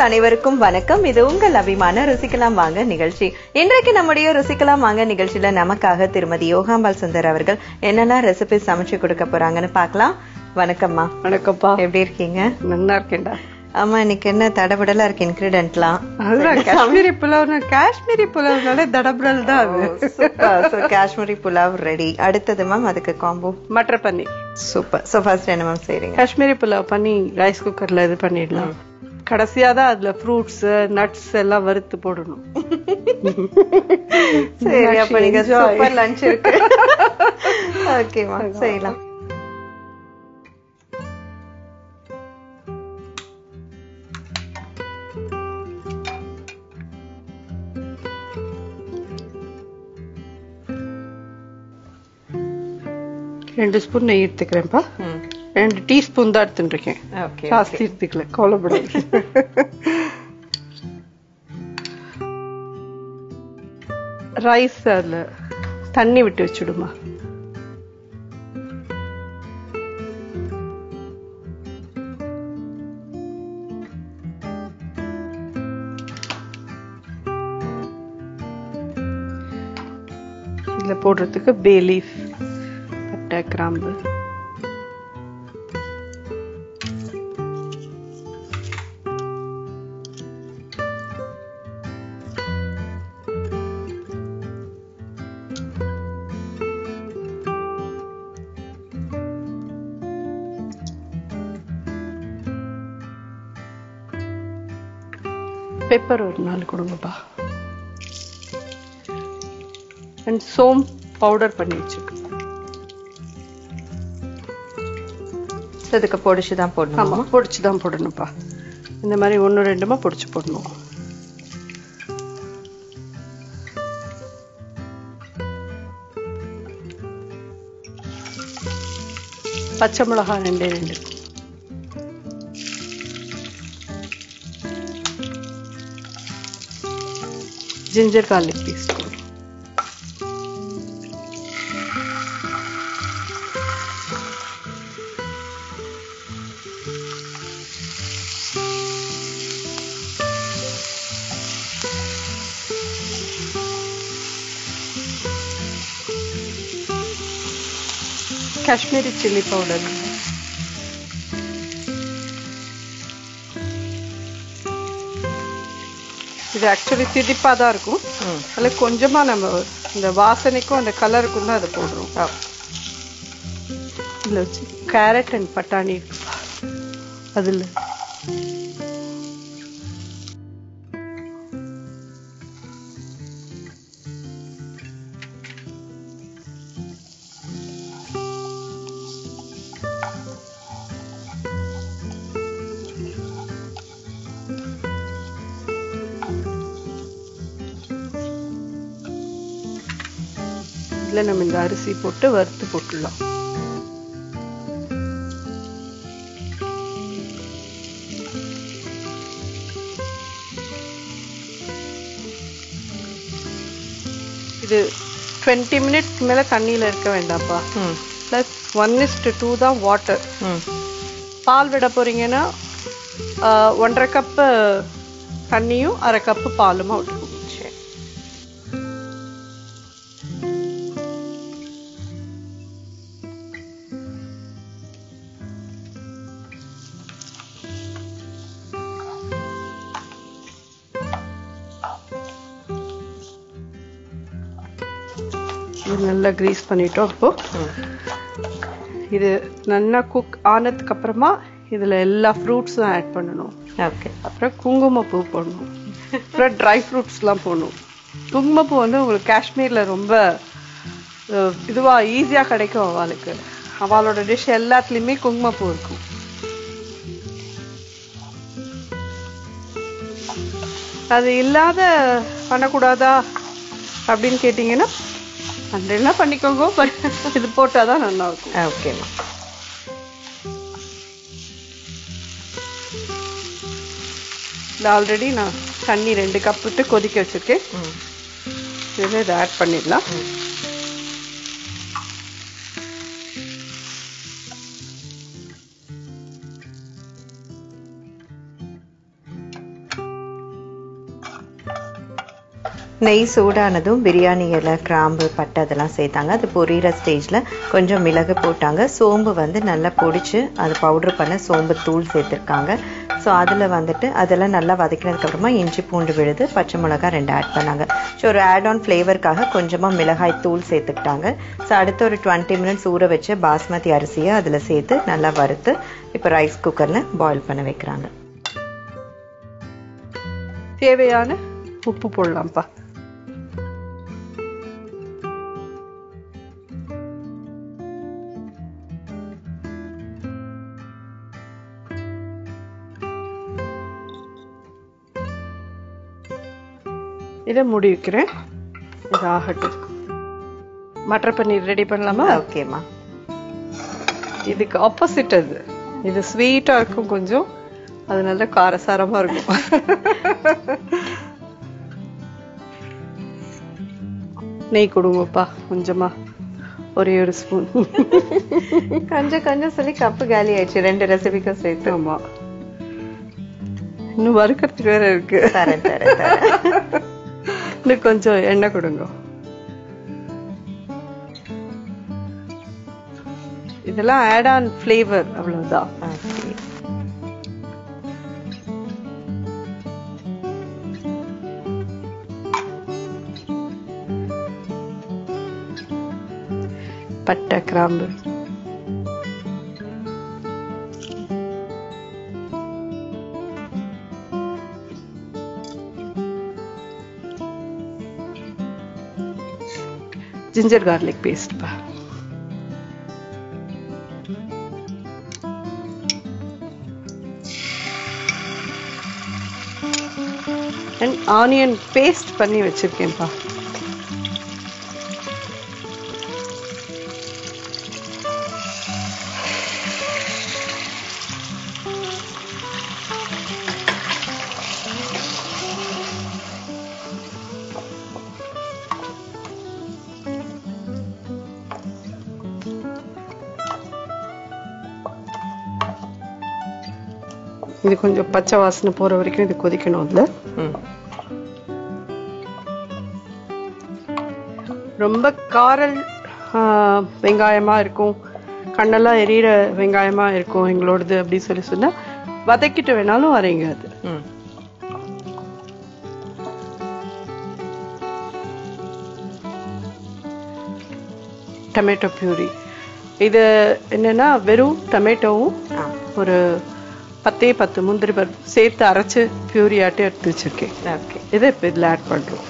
அனைவருக்கும் வணக்கம் இது உங்கள் அபிமான ருசிக்கலாம் வாங்க நிகழ்ச்சி இன்றைக்கு நம்முடைய ருசிக்கலாம் வாங்க நிகழ்ச்சியில நமக்காக திருமதி யோகாம்பால் சுந்தர் அவர்கள் என்னென்ன ரெசிபி சமைச்சு கொடுக்க போறாங்கன்னு பார்க்கலாம் வணக்கம்மா வணக்கம்ப்பா எப்படி இருக்கீங்க நல்லா இருக்கேன்டா ஆமா இன்னைக்கு என்ன தடபுடலா இருக்கு இன்கிரீடியன்ட்லாம் அதுதான் காஷ்மீரி புலாவ்னா காஷ்மீரி புலாவ்னாலே தடபுடல் தான் அது காஷ்மீரி புலாவ் ரெடி அடுத்தது மேம் அதுக்கு combo matar paneer super so first என்ன மேம் செய்றீங்க காஷ்மீரி புலாவ் பண்ணி ரைஸ் குக்கர்ல இது பண்ணிடலாம் கடைசியா தான் அதுல ஃப்ரூட்ஸ் நட்ஸ் எல்லாம் வறுத்து போடணும் சரி அப்ப நீங்க சூப்பர் லஞ்ச் இருக்கு ஓகேமா செய்யலாம் ரெண்டு ஸ்பூன் நெய் எடுத்துக்கிறேன்ப்பா ம் ரெண்டு டீஸ்பூன் தான் எடுத்துட்டு இருக்கேன் ஓகே ஜாஸ்தி எடுத்துக்கல கவலைப்படாது ரைஸ் அதுல தண்ணி விட்டு வச்சுடுமா இதுல போடுறதுக்கு பே லீஃப் பட்டை கிராம்பு பெப்பர் ஒரு நாலு கொடுங்கப்பா அண்ட் சோம் பவுடர் பண்ணி வச்சிருக்கேன் இதுக்கு பொடிச்சு தான் போடணும் ஆமா பொடிச்சு தான் போடணும்ப்பா இந்த மாதிரி ஒன்று ரெண்டுமா பொடிச்சு போடணும் பச்சை மிளகாய் ரெண்டே ரெண்டு ginger garlic paste Kashmiri chilli powder இது ஆக்சுவலி திதிப்பா தான் இருக்கும் ம். அதில் கொஞ்சமா நம்ம இந்த வாசனைக்கும் அந்த கலருக்கும் தான் அதை போடுறோம் ஆ. இதில் வச்சு கேரட் அண்ட் பட்டாணி இருக்குப்பா அதில் இதில் நம்ம இந்த அரிசி போட்டு வறுத்து போட்டுடலாம் இது டுவெண்ட்டி மினிட்ஸ்க்கு மேலே தண்ணியில் இருக்க வேண்டாம்ப்பா ம் ப்ளஸ் ஒன் இஸ்டு டூ தான் வாட்டர் ம் பால் விட போறீங்கன்னா ஆஹ், ஒன்றரை கப்பு தண்ணியும் அரை கப்பு பாலுமா விட்டுக்கோங்க சரி இது நல்லா கிரீஸ் பண்ணிட்டோம் இப்போ ம் இது நல்லா குக் ஆனதுக்கு அப்புறமா இதுல எல்லா ஃப்ரூட்ஸும் ஆட் பண்ணணும் ஓகே அப்புறம் குங்குமப்பூ போடணும் அப்புறம் ட்ரை ஃப்ரூட்ஸ்லாம் போடணும் குங்குமப்பூ வந்து உங்களுக்கு காஷ்மீர்ல ரொம்ப அஹ், இதுவா ஈஸியா கிடைக்கும் அவளுக்கு அவளோட டிஷ் எல்லாத்துலயுமே குங்குமப்பூ இருக்கும் அது இல்லாத பண்ணக்கூடாதா அப்படின்னு கேட்டிங்கன்னா பண்றேன்னா பண்ணிக்கோங்க but இது போட்டாதான் நல்லா இருக்கும் ஓகேம்மா இது ஆல்ரெடி நான் தண்ணி ரெண்டு கப் விட்டு கொதிக்க வச்சிருக்கேன் ம் இதில் இதை ஆட் பண்ணிடலாம் நெய் சூடானதும் பிரியாணி இலை கிராம்பு பட்டை அதெல்லாம் சேர்த்தாங்க அது பொரியிற ஸ்டேஜில் கொஞ்சம் மிளகு போட்டாங்க சோம்பு வந்து நல்லா பொடிச்சு அது பவுடர் பண்ண சோம்பு தூள் சேர்த்துருக்காங்க ஸோ அதில் வந்துட்டு அதெல்லாம் நல்லா வதக்கினதுக்கப்புறமா இஞ்சி பூண்டு விழுது பச்சை மிளகாய் ரெண்டு ஆட் பண்ணாங்க ஸோ ஒரு ஆட் ஆன் ஃப்ளேவருக்காக கொஞ்சமாக மிளகாய் தூள் சேர்த்துக்கிட்டாங்க ஸோ அடுத்து ஒரு டுவெண்ட்டி மினிட்ஸ் ஊற வச்சு பாஸ்மதி அரிசியை அதில் சேர்த்து நல்லா வறுத்து இப்போ ரைஸ் குக்கரில் பாயில் பண்ண வைக்கிறாங்க தேவையான உப்பு போடலாம்ப்பா இதை மூடி வைக்கிறேன் இது ஆகட்டும் மட்டர் பன்னீர் ரெடி பண்ணலாமா ஓகேம்மா இதுக்கு ஆப்போசிட் அது இது ஸ்வீட்டா இருக்கும் கொஞ்சம் அது நல்ல காரசாரமா இருக்கும் நெய் கொடுங்கப்பா கொஞ்சமா ஒரே ஒரு ஸ்பூன் கொஞ்சம் கொஞ்சம் சொல்லி கப்பு காலி ஆயிடுச்சு ரெண்டு ரெசிபிக்கும் சேர்த்து ஆமா இன்னும் வறுக்கிறதுக்கு வேற இருக்கு தரேன் தரேன் தரேன் இன்னும் கொஞ்சம் எண்ணெய் கொடுங்க இதெல்லாம் ஆட் ஆன் ஃப்ளேவர் அவ்வளவுதான் Okay. பட்டை கிராம்பு ஜிஞ்சர் கார்லிக் பேஸ்ட் பா அண்ட் ஆனியன் பேஸ்ட் பண்ணி வச்சிருக்கேன்ப்பா இது கொஞ்சம் பச்சை வாசனை போற வரைக்கும் இது கொதிக்கணும் இல்ல ம். ரொம்ப காரல் ஆ, வெங்காயமா இருக்கும் கண்ணெல்லாம் எரியிற வெங்காயமா இருக்கும் எங்களோடது அப்படி சொல்லி சொன்னா வதக்கிட்டு வேணாலும் அரைங்க அது ம். டொமேட்டோ பியூரி இது என்னன்னா வெறும் டொமேட்டோவும் ஆ ஒரு பத்தே பத்து முந்திரி பருப்பு சேர்த்து அரைச்சு பியூரி ஆட்டி எடுத்து வச்சிருக்கேன் ஓகே இதை இப்போ இதில் ஆட் பண்றோம்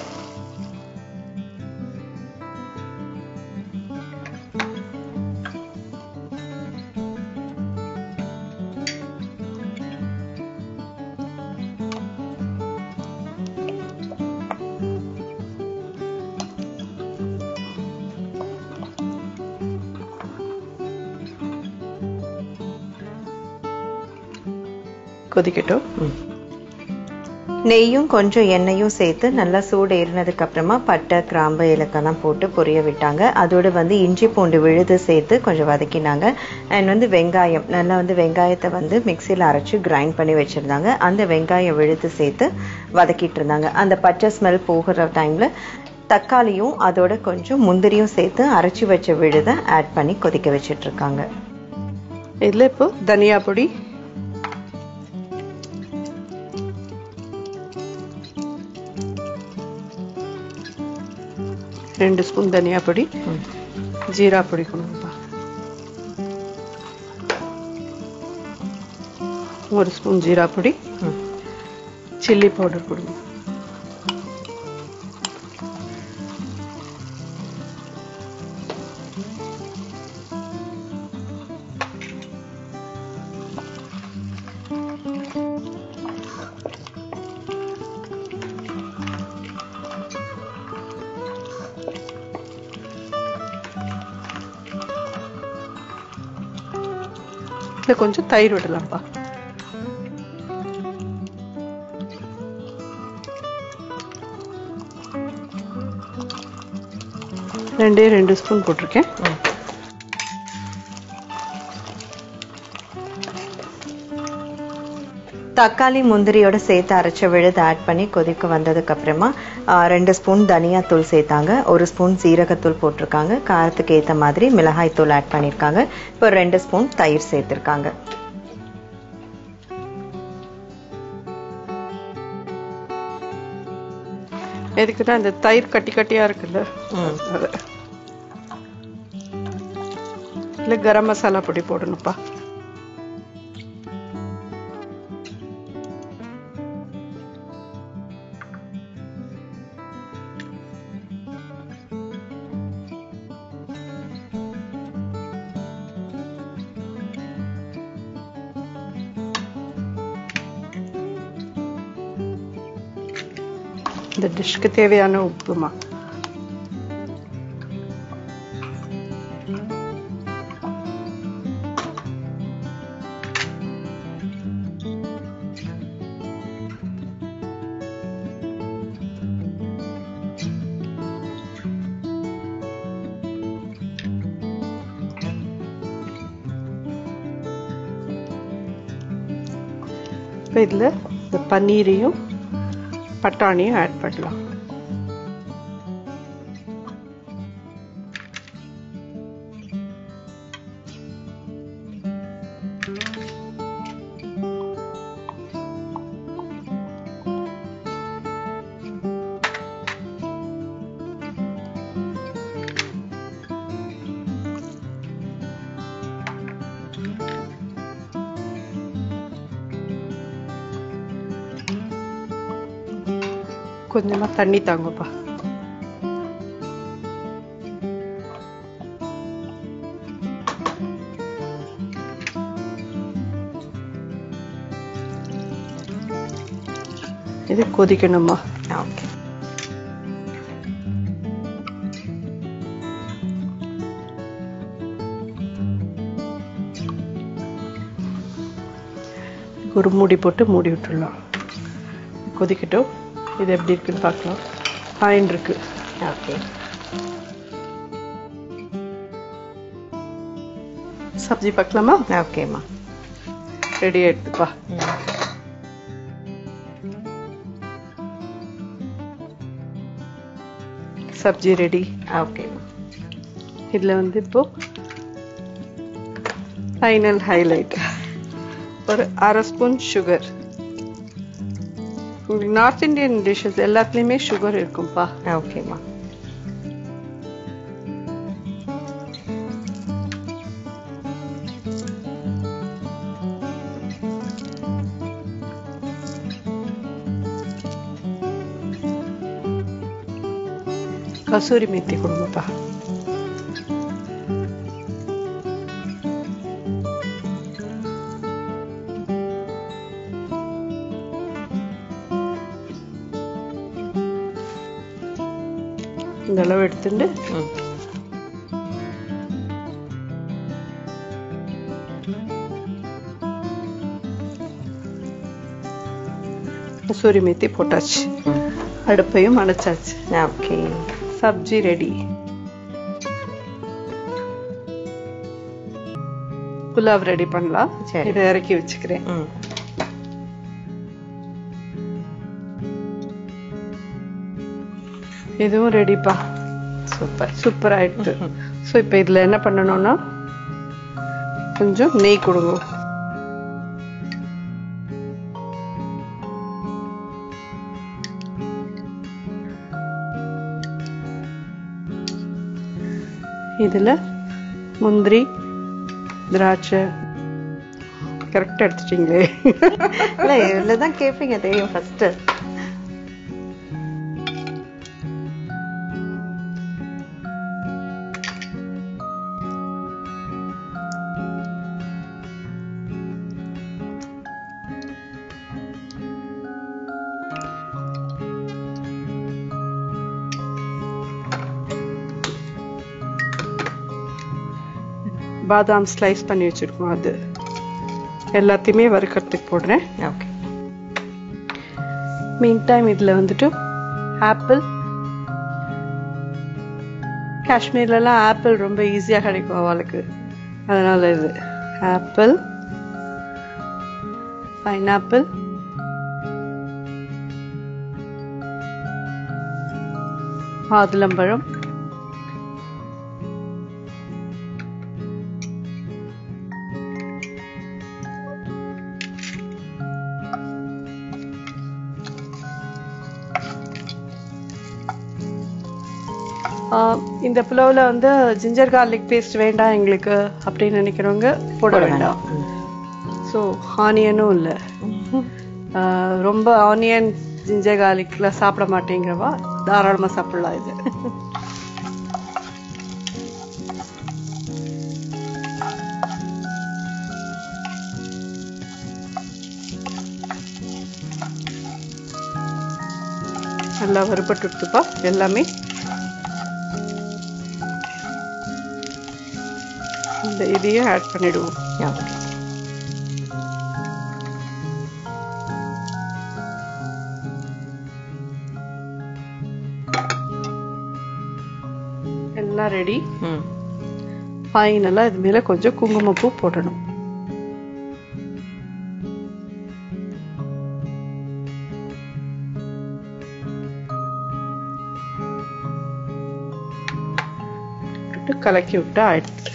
கொதிக்கட்டும் நெய்யும் கொஞ்சம் எண்ணெயும் சேர்த்து நல்லா சூடு ஏறினதுக்கு அப்புறமா பட்டை கிராம்பு ஏலக்காய்லாம் போட்டு பொரிய விட்டாங்க அதோட வந்து இஞ்சி பூண்டு விழுது சேர்த்து கொஞ்சம் வதக்கினாங்க அண்ட் வந்து வெங்காயம் நல்லா வந்து வெங்காயத்தை வந்து மிக்சியில் அரைச்சு கிரைண்ட் பண்ணி வச்சிருந்தாங்க அந்த வெங்காயம் விழுது சேர்த்து வதக்கிட்டு இருந்தாங்க அந்த பச்சை ஸ்மெல் போகிற டைம்ல தக்காளியும் அதோட கொஞ்சம் முந்திரியும் சேர்த்து அரைச்சி வச்ச விழுதை ஆட் பண்ணி கொதிக்க வச்சிட்டு இருக்காங்க இதுல இப்போ தனியா பொடி ரெண்டு ஸ்பூன் தனியா பொடி ம். ஜீரா பொடி கொடுங்கப்பா ஒரு ஸ்பூன் ஜீரா பொடி ம். சில்லி பவுடர் கொடுங்க இதுல கொஞ்சம் தயிர் விடலாம்ப்பா ரெண்டே ரெண்டு ஸ்பூன் போட்டிருக்கேன் ம். தக்காளி முந்திரியோட சேர்த்து அரைச்ச விழுது ஆட் பண்ணி கொதிக்க வந்ததுக்கு அப்புறமா ஆ, ரெண்டு ஸ்பூன் தனியாத்தூள் சேர்த்தாங்க ஒரு ஸ்பூன் சீரகத்தூள் போட்டிருக்காங்க காரத்துக்கு ஏற்ற மாதிரி மிளகாய் தூள் ஆட் பண்ணியிருக்காங்க இப்போ ரெண்டு ஸ்பூன் தயிர் சேர்த்திருக்காங்க எதுக்குன்னா இந்த தயிர் கட்டி கட்டியா இருக்குல்ல ம். அது. இல்ல கரம் மசாலா பொடி போடணும்ப்பா இந்த டிஷ்க்கு தேவையான உப்புமா இப்போ இதில் இந்த பன்னீரையும் பட்டாணியும் ஆட் பண்ணலாம் கொஞ்சமா தண்ணி தாங்கப்பா இது கொதிக்கணுமா ஓகே ஒரு மூடி போட்டு மூடி விட்டுடலாம் கொதிக்கட்டும் இது எப்படி இருக்குன்னு பார்க்கலாம் ஆயின் இருக்கு ஓகே சப்ஜி பார்க்கலாமா ஓகேம்மா ரெடி ஆயிடுதுப்பா சப்ஜி ரெடி ஓகேம்மா இதில் வந்து இப்போ ஃபைனல் ஹைலைட் ஒரு அரை ஸ்பூன் சுகர் உங்களுக்கு நார்த் இந்தியன் டிஷ்ஷஸ் எல்லாத்துலேயுமே சுகர் இருக்கும்ப்பா ஓகேம்மா கசூரி மேத்தி கொடுங்கப்பா இந்த அளவு எடுத்துட்டு ம் கசூரி மேத்தி போட்டாச்சு அடுப்பையும் அணைச்சாச்சு okay sabzi ready pulao ready பண்ணலாம் சரி. இதை இறக்கி வச்சுக்கிறேன் ம் இதுவும் ரெடிப்பா சூப்பர் சூப்பர் ஆயிடுது ஸோ இப்போ இதில் என்ன பண்ணணும்னா கொஞ்சம் நெய் கொடுங்க இதில் முந்திரி திராட்சை கரெக்டாக எடுத்துட்டீங்களே இல்ல இதுல தான் கேட்பீங்க தெரியும் ஃபர்ஸ்ட் பாதாம் ஸ்லைஸ் பண்ணி வச்சிருக்கோம் அது எல்லாத்தையுமே வறுக்கிறதுக்கு போடுறேன் ஓகே மீன் டைம் இதில் வந்துட்டு ஆப்பிள் காஷ்மீர்லலாம் ஆப்பிள் ரொம்ப ஈஸியாக கிடைக்கும் அவளுக்கு அதனால இது ஆப்பிள் பைனாப்பிள் மாதுளம்பழம் ஆஹ் இந்த புலவுல வந்து ஜிஞ்சர் கார்லிக் பேஸ்ட் வேண்டாம் எங்களுக்கு அப்படின்னு நினைக்கிறவங்க போட வேண்டாம் ஸோ ஆனியனும் இல்லை ரொம்ப ஆனியன் ஜிஞ்சர் கார்லிக்ல சாப்பிட மாட்டேங்கிறவா தாராளமா சாப்பிடலாம் இது நல்லா வறுபட்டுட்டுப்பா எல்லாமே இந்த இதையும் ஆட் பண்ணிடுவோம் எல்லாம் ரெடி ம் ஃபைனலா இது மேல கொஞ்சம் குங்குமப்பூ போடணும் போட்டு கலக்கி விட்டா ஆயிடுச்சு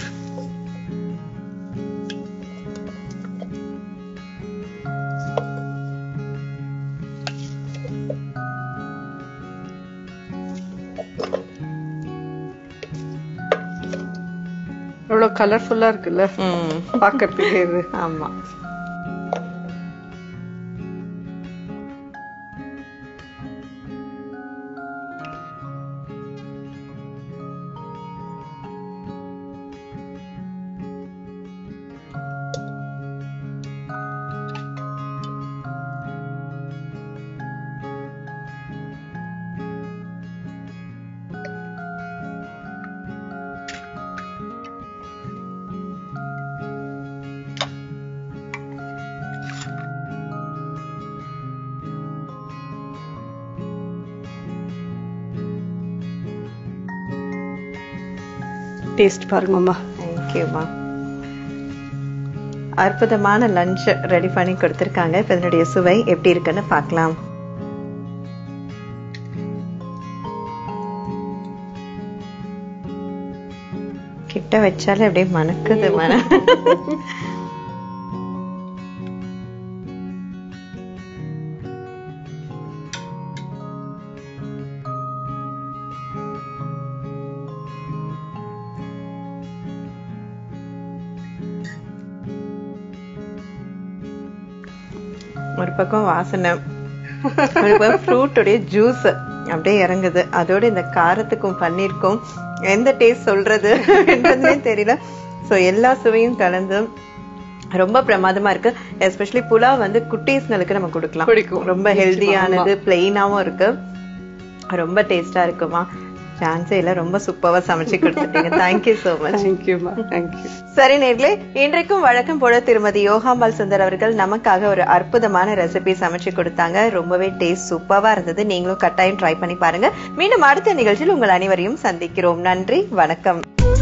எவ்வளவு கலர்ஃபுல்லா இருக்குல்ல ம் பாக்கிறதுக்கு இது ஆமா டேஸ்ட் பாருங்கம்மா தேங்க்யூமா அற்புதமான லஞ்ச் ரெடி பண்ணி கொடுத்துருக்காங்க இப்போ இதனுடைய சுவை எப்படி இருக்குன்னு பார்க்கலாம் கிட்ட வச்சாலே அப்படியே மணக்குது மன ஒரு பக்கம் வாசனை ஒரு பக்கம் ஃப்ரூட்டுடைய ஜூஸ் அப்படியே இறங்குது அதோட இந்த காரத்துக்கும் பன்னீருக்கும் எந்த டேஸ்ட் சொல்றது என்றதுமே தெரியல சோ எல்லா சுவையும் கலந்து ரொம்ப பிரமாதமா இருக்கு எஸ்பெஷலி புலாவ் வந்து குட்டீஸ்ங்களுக்கு நம்ம கொடுக்கலாம் பிடிக்கும். ரொம்ப ஹெல்தியானது பிளெயினாவும் இருக்கு ரொம்ப டேஸ்டா இருக்குமா சான்ஸே இல்ல ரொம்ப சூப்பரா சமைச்சு கொடுத்துட்டீங்க தேங்க்யூ so மச் தேங்க்யூமா தேங்க்யூ சரி நேர்களே இன்றைக்கும் வழக்கம் போல திருமதி யோகாம்பால் சுந்தர் அவர்கள் நமக்காக ஒரு அற்புதமான ரெசிபி சமைச்சு கொடுத்தாங்க ரொம்பவே டேஸ்ட் சூப்பரா இருந்தது நீங்களும் கட்டாயம் ட்ரை பண்ணி பாருங்க மீண்டும் அடுத்த நிகழ்ச்சியில் உங்கள் அனைவரையும் சந்திக்கிறோம் நன்றி வணக்கம்